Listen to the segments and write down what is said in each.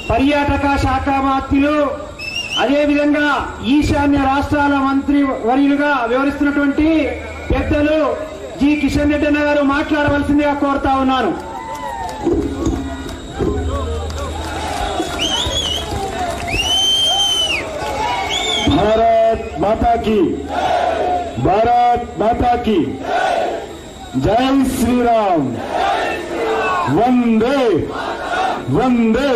పర్యాటక శాఖ మంత్రులు అదేవిధంగా ఈశాన్య రాష్ట్రాల మంత్రి వర్యులుగా వివరిస్తున్నటువంటి పెద్దలు జి కిషన్ రెడ్డి అన్న గారు మాట్లాడవలసిందిగా కోరుతా ఉన్నాను भारत माता की भारत माता की जय श्री राम వందే వందే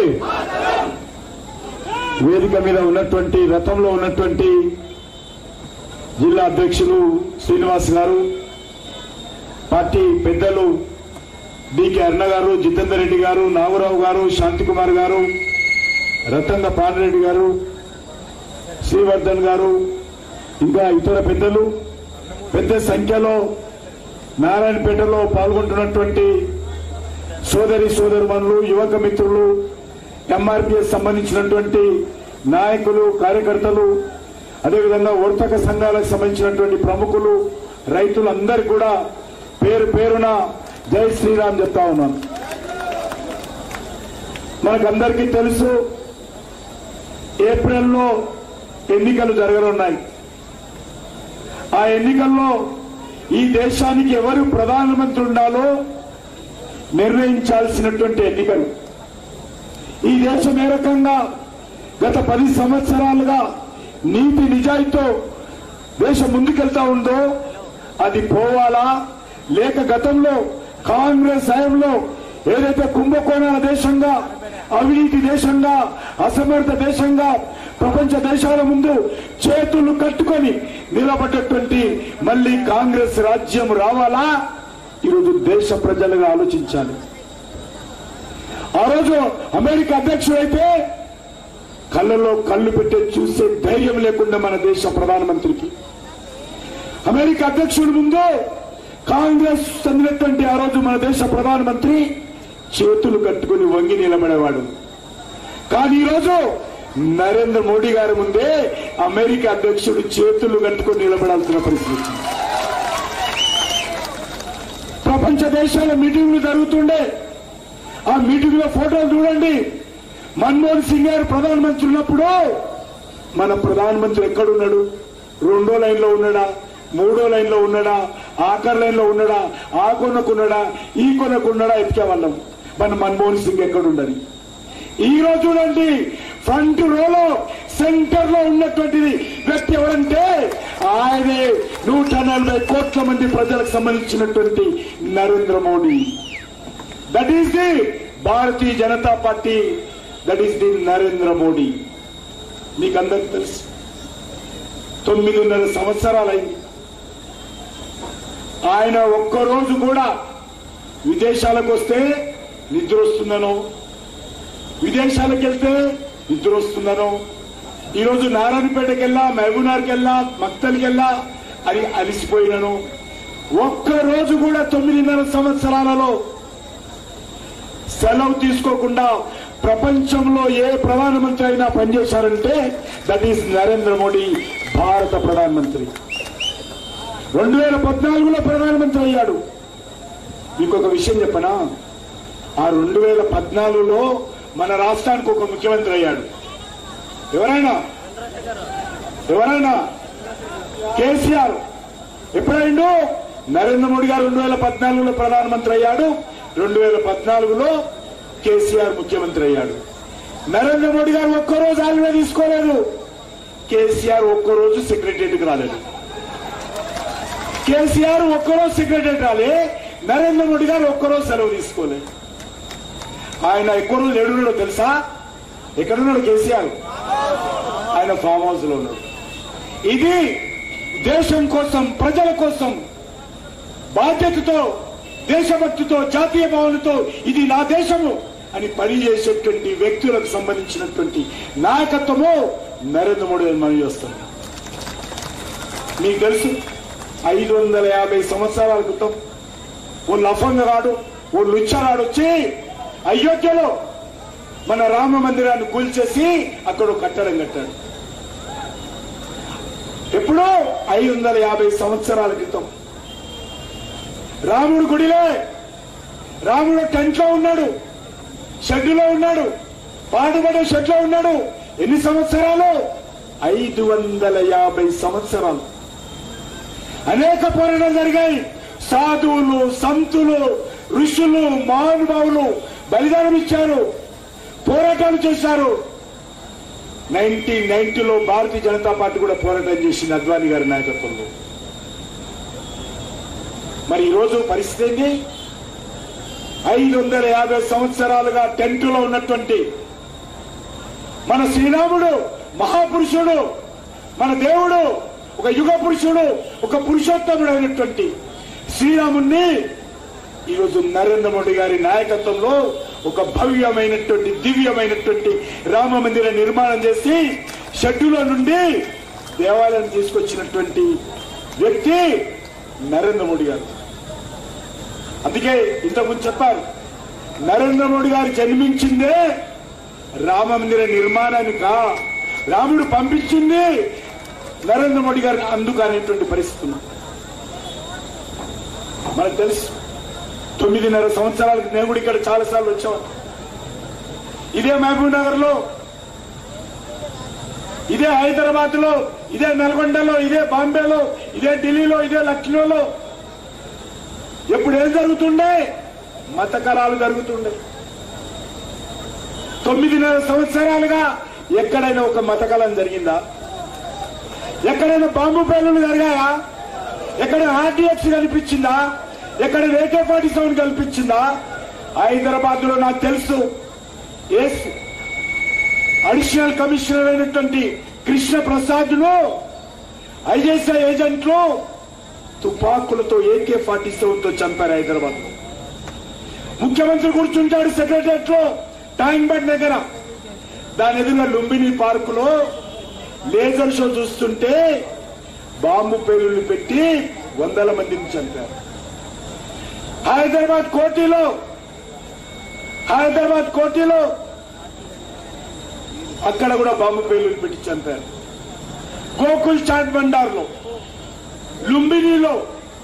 వేదిక మీద ఉన్నటువంటి రథంలో ఉన్నటువంటి జిల్లా అధ్యక్షులు శ్రీనివాస్ గారు పార్టీ పెద్దలు డికే అరుణ గారు జితేందర్ రెడ్డి గారు నాగరావు గారు శాంతికుమార్ గారు రతంగ పాండ్రెడ్డి గారు శ్రీవర్ధన్ గారు ఇంకా ఇతర పెద్దలు పెద్ద సంఖ్యలో నారాయణపేటలో పాల్గొంటున్నటువంటి సోదరి సోదరుమణులు యువక మిత్రులు ఎంఆర్పిఎస్ సంబంధించినటువంటి నాయకులు కార్యకర్తలు అదేవిధంగా వర్తక సంఘాలకు సంబంధించినటువంటి ప్రముఖులు రైతులందరూ కూడా పేరు పేరున జై శ్రీరామ్ చెప్తా ఉన్నాను మనకందరికీ తెలుసు ఏప్రిల్లో ఎన్నికలు జరగనున్నాయి ఆ ఎన్నికల్లో ఈ దేశానికి ఎవరు ప్రధానమంత్రి ఉండాలో నిర్ణయించాల్సినటువంటి ఎన్నికలు ఈ దేశం ఏ రకంగా గత పది సంవత్సరాలుగా నీతి నిజాయితీతో దేశం ముందుకెళ్తా ఉందో అది పోవాలా లేక గతంలో కాంగ్రెస్ హయాంలో ఏదైతే కుంభకోణాల దేశంగా అవినీతి దేశంగా అసమర్థ దేశంగా ప్రపంచ దేశాల ముందు చేతులు కట్టుకొని నిలబడ్డటువంటి మళ్ళీ కాంగ్రెస్ రాజ్యం రావాలా ఈరోజు దేశ ప్రజలుగా ఆలోచించాలి ఆ రోజు అమెరికా అధ్యక్షుడైతే కళ్ళలో కళ్ళు పెట్టే చూసే ధైర్యం లేకుండా మన దేశ ప్రధానమంత్రికి అమెరికా అధ్యక్షుడి ముందు కాంగ్రెస్ చెందినటువంటి ఆ రోజు మన దేశ ప్రధానమంత్రి చేతులు కట్టుకుని వంగి నిలబడేవాడు కానీ ఈరోజు నరేంద్ర మోడీ గారి ముందే అమెరికా అధ్యక్షుడు చేతులు కట్టుకుని నిలబడాల్సిన పరిస్థితి వచ్చింది. ప్రపంచ దేశాల మీటింగ్లు జరుగుతుండే ఆ మీటింగ్ లో ఫోటోలు చూడండి మన్మోహన్ సింగ్ గారు ప్రధానమంత్రి ఉన్నప్పుడు మన ప్రధానమంత్రి ఎక్కడున్నాడు రెండో లైన్ లో ఉన్నాడా మూడో లైన్ లో ఉన్నాడా ఆఖరి లైన్ లో ఉన్నాడా ఆ కొనకున్నాడా ఈ కొనకున్నాడా ఎత్తుకేవాళ్ళం మన మన్మోహన్ సింగ్ ఎక్కడుండని ఈ రోజు చూడండి ఫ్రంట్ రోలో సెంటర్ లో ఉన్నటువంటిది వ్యక్తి ఎవరంటే ఆయనే నూట నలభై కోట్ల మంది ప్రజలకు సంబంధించినటువంటి Narendra Modi that is the Bharatiya Janata party that is the Narendra Modi మీకు అందరికి తెలుసు తొమ్మిదిన్నర సంవత్సరాలైంది ఆయన ఒక్కరోజు కూడా విదేశాలకు వస్తే నిద్ర వస్తుందనో విదేశాలకు వెళ్తే నిద్ర వస్తుందనో ఈరోజు నారాయణపేటకి వెళ్ళా మహబూబ్నగర్కి వెళ్ళా మక్తల్కి వెళ్ళా అని అలిసిపోయినను ఒక్క రోజు కూడా తొమ్మిదిన్నర సంవత్సరాలలో సెలవు తీసుకోకుండా ప్రపంచంలో ఏ ప్రధానమంత్రి అయినా పనిచేశారంటే దట్ ఈస్ నరేంద్ర మోడీ భారత ప్రధానమంత్రి రెండు వేల పద్నాలుగులో ప్రధానమంత్రి అయ్యాడు మీకు ఒక విషయం చెప్పనా ఆ రెండు వేల పద్నాలుగులో మన రాష్ట్రానికి ఒక ముఖ్యమంత్రి అయ్యాడు ఎవరైనా ఎవరైనా కేసీఆర్ ఎప్పుడైండు నరేంద్ర మోడీ గారు రెండు వేల పద్నాలుగులో ప్రధానమంత్రి అయ్యాడు రెండు వేల పద్నాలుగులో కేసీఆర్ ముఖ్యమంత్రి అయ్యాడు నరేంద్ర మోడీ గారు ఒక్కరోజు హాలిడే తీసుకోలేదు కేసీఆర్ ఒక్కరోజు సెక్రటరియట్కి రాలేదు కేసీఆర్ ఒక్కరోజు సెక్రటరియట్ రాలే నరేంద్ర మోడీ గారు ఒక్కరోజు సెలవు తీసుకోలేదు ఆయన ఎక్కువ రోజులు ఎడున్నాడో తెలుసా ఎక్కడున్నాడు కేసీఆర్ ఆయన ఫామ్ హౌస్ లో ఉన్నాడు ఇది దేశం కోసం ప్రజల కోసం బాధ్యతతో దేశభక్తితో జాతీయ భావనతో ఇది నా దేశము అని పనిచేసేటువంటి వ్యక్తులకు సంబంధించినటువంటి నాయకత్వము నరేంద్ర మోడీ అని మనం చేస్తాం మీకు తెలుసు ఐదు వందల యాభై సంవత్సరాల క్రితం ఓ లఫంగరాడు ఓ లుచ్చరాడు వచ్చి అయోధ్యలో మన రామ మందిరాన్ని కూల్చేసి అక్కడ ఒక కట్టడం కట్టాడు ఎప్పుడో ఐదు వందల యాభై సంవత్సరాల క్రితం రాముడు గుడిలో రాముడు టెంట్ లో ఉన్నాడు షెడ్డులో ఉన్నాడు పాటుపడే షెట్లో ఉన్నాడు ఎన్ని సంవత్సరాలు ఐదు వందల యాభై సంవత్సరాలు అనేక పోరాటాలు జరిగాయి సాధువులు సంతులు ఋషులు మహానుభావులు బలిదానం ఇచ్చారు పోరాటాలు చేశారు నైన్టీన్ నైన్టీలో భారతీయ జనతా పార్టీ కూడా పోరాటం చేసింది అద్వానీ గారి నాయకత్వంలో మరి ఈరోజు పరిస్థితి ఏంటి ఐదు వందల యాభై సంవత్సరాలుగా టెంట్లో ఉన్నటువంటి మన శ్రీరాముడు మహాపురుషుడు మన దేవుడు ఒక యుగ పురుషుడు ఒక పురుషోత్తముడు అయినటువంటి శ్రీరాముణ్ణి ఈరోజు నరేంద్ర మోడీ గారి నాయకత్వంలో ఒక భవ్యమైనటువంటి దివ్యమైనటువంటి రామ మందిర నిర్మాణం చేసి షెడ్యూలో నుండి దేవాలయం తీసుకొచ్చినటువంటి వ్యక్తి నరేంద్ర మోడీ గారు అందుకే ఇంతకుముందు చెప్పారు నరేంద్ర మోడీ గారు జన్మించిందే రామ మందిర నిర్మాణానిక రాముడు పంపించింది నరేంద్ర మోడీ గారిని అందుకు అనేటువంటి పరిస్థితి ఉంది. మనకు తెలుసు తొమ్మిదిన్నర సంవత్సరాలకు నేను కూడా ఇక్కడ చాలా సార్లు వచ్చాను ఇదే మహబూబ్ నగర్ లో ఇదే హైదరాబాద్ లో ఇదే నల్గొండలో ఇదే బాంబేలో ఇదే ఢిల్లీలో ఇదే లక్నోలో ఎప్పుడు ఏం జరుగుతుండే మత కళాలు జరుగుతుండే తొమ్మిదిన్నర సంవత్సరాలుగా ఎక్కడైనా ఒక మత కళం జరిగిందా ఎక్కడైనా బాంబు పేలులు జరిగాయా ఎక్కడ ఆర్టీఎక్స్ కనిపించిందా ఎక్కడ ఏకే ఫార్టీ సెవెన్ కనిపించిందా హైదరాబాద్ లో నాకు తెలుసు ఎస్ అడిషనల్ కమిషనర్ అయినటువంటి కృష్ణ ప్రసాద్ ను ఐఎస్ఐ ఏజెంట్లు తుపాకులతో ఏకే ఫార్టీ సెవెన్ తో చంపారు హైదరాబాద్ లో ముఖ్యమంత్రి కూర్చుంటాడు సెక్రటరియట్ లో ట్యాంక్ బండ్ దగ్గర దాని ఎదురుగా లుంబిని పార్క్ లో లేజర్ షో చూస్తుంటే బాంబు పేలుళ్ళు పెట్టి వందల మందిని చంపారు హైదరాబాద్ కోటిలో హైదరాబాద్ కోటిలో అక్కడ కూడా బాంబు పేలుళ్ళు పెట్టి చంపారు గోకుల్ చాట్ బండార్లో లుంబినిలో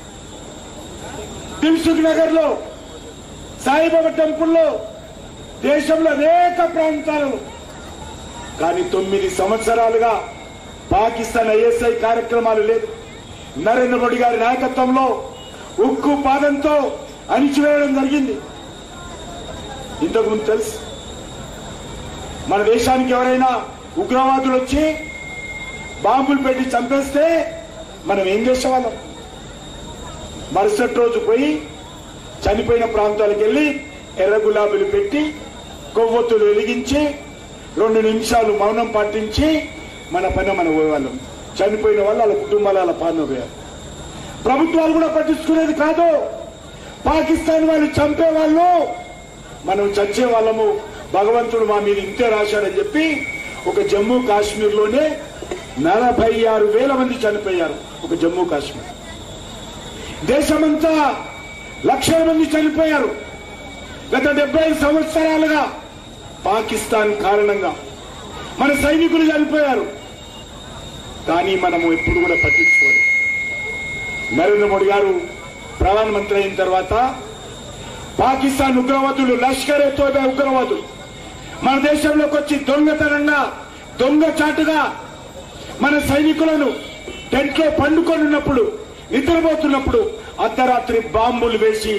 దిల్సుఖ్ నగర్ లో సాయిబాబా టెంపుల్లో దేశంలో అనేక ప్రాంతాలలో కానీ తొమ్మిది సంవత్సరాలుగా పాకిస్తాన్ ఐఎస్ఐ కార్యక్రమాలు లేదు నరేంద్ర మోడీ గారి నాయకత్వంలో ఉక్కు పాదంతో అణిచివేయడం జరిగింది ఇంతకు ముందు తెలుసు మన దేశానికి ఎవరైనా ఉగ్రవాదులు వచ్చి బాంబులు పెట్టి చంపేస్తే మనం ఏం చేసేవాళ్ళం మరుసటి రోజు పోయి చనిపోయిన ప్రాంతాలకు వెళ్ళి ఎర్ర గులాబీలు పెట్టి కొవ్వొత్తులు వెలిగించి రెండు నిమిషాలు మౌనం పాటించి మన పని మనం పోయేవాళ్ళం చనిపోయిన వాళ్ళు వాళ్ళ కుటుంబాలు వాళ్ళ పాలన పోయారు ప్రభుత్వాలు కూడా పట్టించుకునేది కాదు పాకిస్తాన్ వాళ్ళు చంపే వాళ్ళు మనం చచ్చే వాళ్ళము భగవంతుడు మా మీద ఇంతే రాశాడని చెప్పి ఒక జమ్మూ కాశ్మీర్ లోనే నలభై ఆరు వేల మంది చనిపోయారు ఒక జమ్మూ కాశ్మీర్ దేశమంతా లక్షల మంది చనిపోయారు గత డెబ్బై సంవత్సరాలుగా పాకిస్తాన్ కారణంగా మన సైనికులు చనిపోయారు కానీ మనము ఎప్పుడు కూడా పట్టించుకోలేదు నరేంద్ర మోడీ గారు ప్రధానమంత్రి అయిన తర్వాత పాకిస్తాన్ ఉగ్రవాదులు లష్కర్ ఏ తోబా ఉగ్రవాదులు మన దేశంలోకి వచ్చి దొంగతనంగా దొంగ చాటుగా మన సైనికులను టెంట్లో పండుకొని ఉన్నప్పుడు నిద్రపోతున్నప్పుడు అర్ధరాత్రి బాంబులు వేసి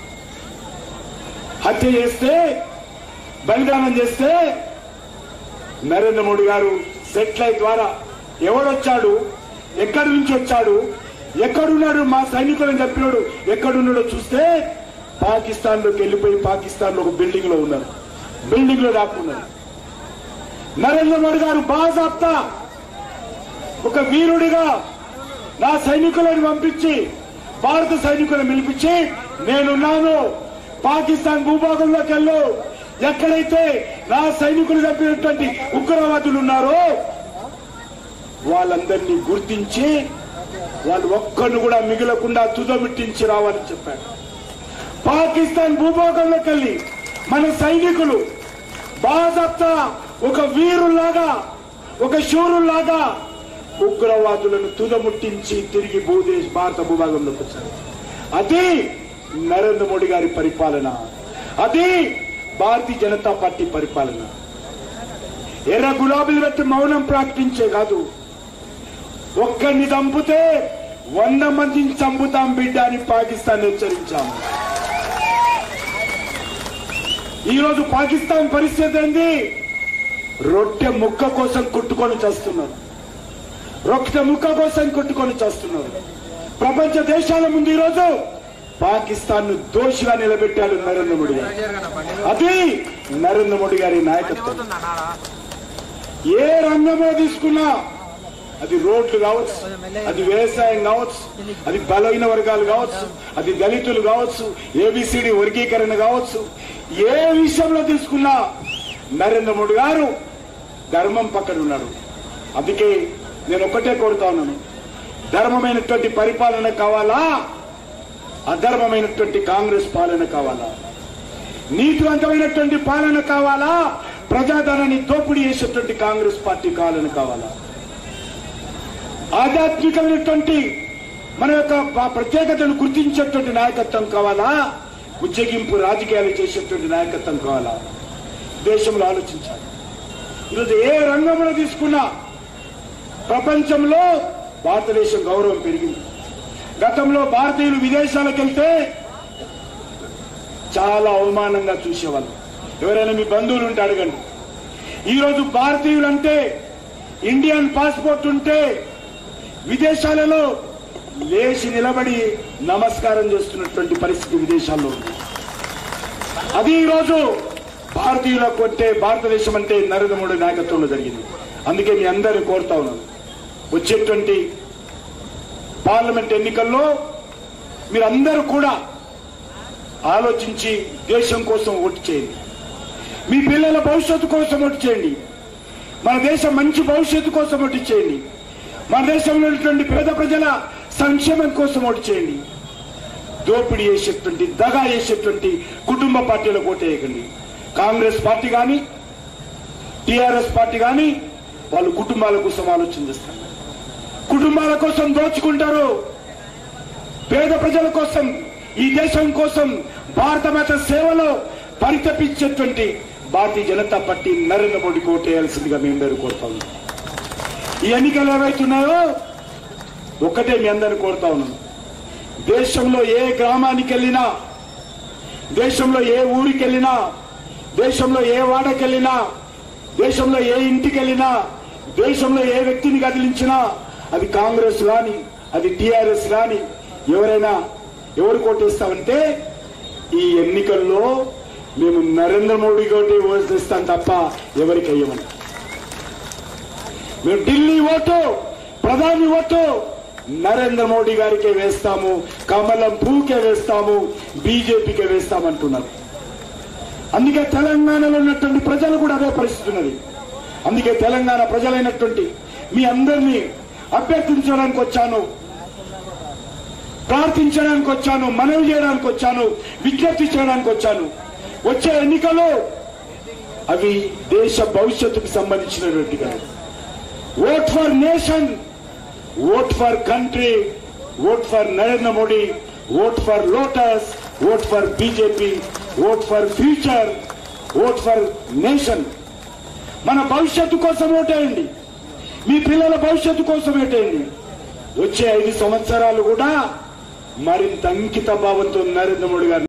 హత్య చేస్తే బలిదానం చేస్తే నరేంద్ర మోడీ గారు సెటిలైట్ ద్వారా ఎవడొచ్చాడు ఎక్కడి నుంచి వచ్చాడు ఎక్కడున్నాడు మా సైనికులను చెప్పినాడు ఎక్కడున్నాడో చూస్తే పాకిస్తాన్ లోకి వెళ్ళిపోయి పాకిస్తాన్ లో ఒక బిల్డింగ్ లో ఉన్నారు బిల్డింగ్ లో దాక్కున్నారు నరేంద్ర మోడీ గారు బాజాప్తా ఒక వీరుడిగా నా సైనికులను పంపించి భారత సైనికులను పిలిపించి నేనున్నాను పాకిస్తాన్ భూభాగంలోకి వెళ్ళు ఎక్కడైతే నా సైనికులు చంపినటువంటి ఉగ్రవాదులు ఉన్నారో వాళ్ళందరినీ గుర్తించి వాళ్ళు ఒక్కరిని కూడా మిగలకుండా తుదమిట్టించి రావాలని చెప్పాడు పాకిస్తాన్ భూభాగంలోకి వెళ్ళి మన సైనికులు బాజప్తా ఒక వీరుల్లాగా ఒక శూరుల్లాగా ఉగ్రవాదులను తుదముట్టించి తిరిగి భూదేశ్ భారత భూభాగంలోకి వచ్చారు అది నరేంద్ర మోడీ గారి పరిపాలన అది భారతీయ జనతా పార్టీ పరిపాలన ఎర్ర గులాబీలు పెట్టి మౌనం ప్రకటించే కాదు ఒక్కరిని చంపితే వంద మందిని చంపుతాం బిడ్డ అని పాకిస్తాన్ హెచ్చరించాము ఈరోజు పాకిస్తాన్ పరిస్థితి ఏంది రొట్టె ముక్క కోసం కొట్టుకొని చేస్తున్నారు రొట్టె ముక్క కోసం కొట్టుకొని చేస్తున్నారు ప్రపంచ దేశాల ముందు ఈరోజు పాకిస్తాన్ ను దోషిగా నిలబెట్టాడు నరేంద్ర మోడీ గారు అది నరేంద్ర మోడీ గారి నాయకత్వం ఏ రంగంలో తీసుకున్నా అది రోడ్లు కావచ్చు అది వ్యవసాయం కావచ్చు అది బలహీన వర్గాలు కావచ్చు అది దళితులు కావచ్చు ఏబిసిడి వర్గీకరణ కావచ్చు ఏ విషయంలో తీసుకున్నా నరేంద్ర మోడీ గారు ధర్మం పక్కన ఉన్నాడు అందుకే నేను ఒకటే కోరుతా ఉన్నాను ధర్మమైనటువంటి పరిపాలన కావాలా అధర్మమైనటువంటి కాంగ్రెస్ పాలన కావాలా నీతివంతమైనటువంటి పాలన కావాలా ప్రజాధనాన్ని దోపిడీ చేసేటువంటి కాంగ్రెస్ పార్టీ పాలన కావాలా ఆధ్యాత్మికమైనటువంటి మన యొక్క ప- ప్రత్యేకతను గుర్తించేటువంటి నాయకత్వం కావాలా ఉజ్జగింపు రాజకీయాలు చేసేటువంటి నాయకత్వం కావాలా దేశంలో ఆలోచించాలి ఈరోజు ఏ రంగంలో తీసుకున్నా ప్రపంచంలో భారతదేశం గౌరవం పెరిగింది గతంలో భారతీయులు విదేశాలకు వెళ్తే చాలా అవమానంగా చూసేవాళ్ళు ఎవరైనా మీ బంధువులు ఉంటే అడగండి ఈరోజు భారతీయులు అంటే ఇండియన్ పాస్పోర్ట్ ఉంటే విదేశాలలో లేచి నిలబడి నమస్కారం చేస్తున్నటువంటి పరిస్థితి విదేశాల్లో ఉంది అది ఈరోజు భారతీయులకు అంటే భారతదేశం అంటే నరేంద్ర మోడీ నాయకత్వంలో జరిగింది అందుకే మీ అందరిని కోరుతా ఉన్నాను వచ్చేటువంటి పార్లమెంట్ ఎన్నికల్లో మీరందరూ కూడా ఆలోచించి దేశం కోసం ఓటు చేయండి మీ పిల్లల భవిష్యత్తు కోసం ఓటు చేయండి మన దేశం మంచి భవిష్యత్తు కోసం ఓటు చేయండి మన దేశంలో ఉన్నటువంటి పేద ప్రజల సంక్షేమం కోసం ఓటు చేయండి దోపిడీ చేసేటువంటి దగా చేసేటువంటి కుటుంబ పార్టీలకు ఓటు వేయకండి కాంగ్రెస్ పార్టీ కానీ టిఆర్ఎస్ పార్టీ కానీ వాళ్ళు కుటుంబాల కోసం ఆలోచన చేస్తారు కుటుంబాల కోసం దోచుకుంటారు పేద ప్రజల కోసం ఈ దేశం కోసం భారత మాత సేవలో పరితపించేటువంటి భారతీయ జనతా పార్టీ నరేంద్ర మోడీకి ఓటేయాల్సిందిగా మేము అందరూ కోరుతా ఉన్నాం ఈ ఎన్నికలు ఏవైతున్నాయో ఒక్కటే మీ అందరిని కోరుతా ఉన్నాను దేశంలో ఏ గ్రామానికి వెళ్ళినా దేశంలో ఏ ఊరికి వెళ్ళినా దేశంలో ఏ వాడకి వెళ్ళినా దేశంలో ఏ ఇంటికి వెళ్ళినా దేశంలో ఏ వ్యక్తిని కదిలించినా అది కాంగ్రెస్ రాని అది టిఆర్ఎస్ రాని ఎవరైనా ఎవరు కోటేస్తామంటే ఈ ఎన్నికల్లో మేము నరేంద్ర మోడీ కోటి ఓటేస్తాం తప్ప ఎవరికి అయ్యమని మేము ఢిల్లీ ఓటు ప్రధాని ఓటు నరేంద్ర మోడీ గారికే వేస్తాము కమలం పూకే వేస్తాము బీజేపీకే వేస్తామంటున్నారు అందుకే తెలంగాణలో ఉన్నటువంటి ప్రజలు కూడా అదే పరిస్థితి ఉన్నది అందుకే తెలంగాణ ప్రజలైనటువంటి మీ అందరినీ అభ్యర్థించడానికి వచ్చాను ప్రార్థించడానికి వచ్చాను మనవి చేయడానికి వచ్చాను విజ్ఞప్తి చేయడానికి వచ్చాను వచ్చే ఎన్నికలు అవి దేశ భవిష్యత్తుకు సంబంధించినటువంటిగా vote for nation vote for country vote for Narendra Modi vote for lotus vote for BJP vote for future vote for nation మన భవిష్యత్తు కోసం ఓటేయండి మీ పిల్లల భవిష్యత్తు కోసం ఓటేయండి వచ్చే ఐదు సంవత్సరాలు కూడా మరింత అంకిత భావంతో నరేంద్ర మోడీ గారు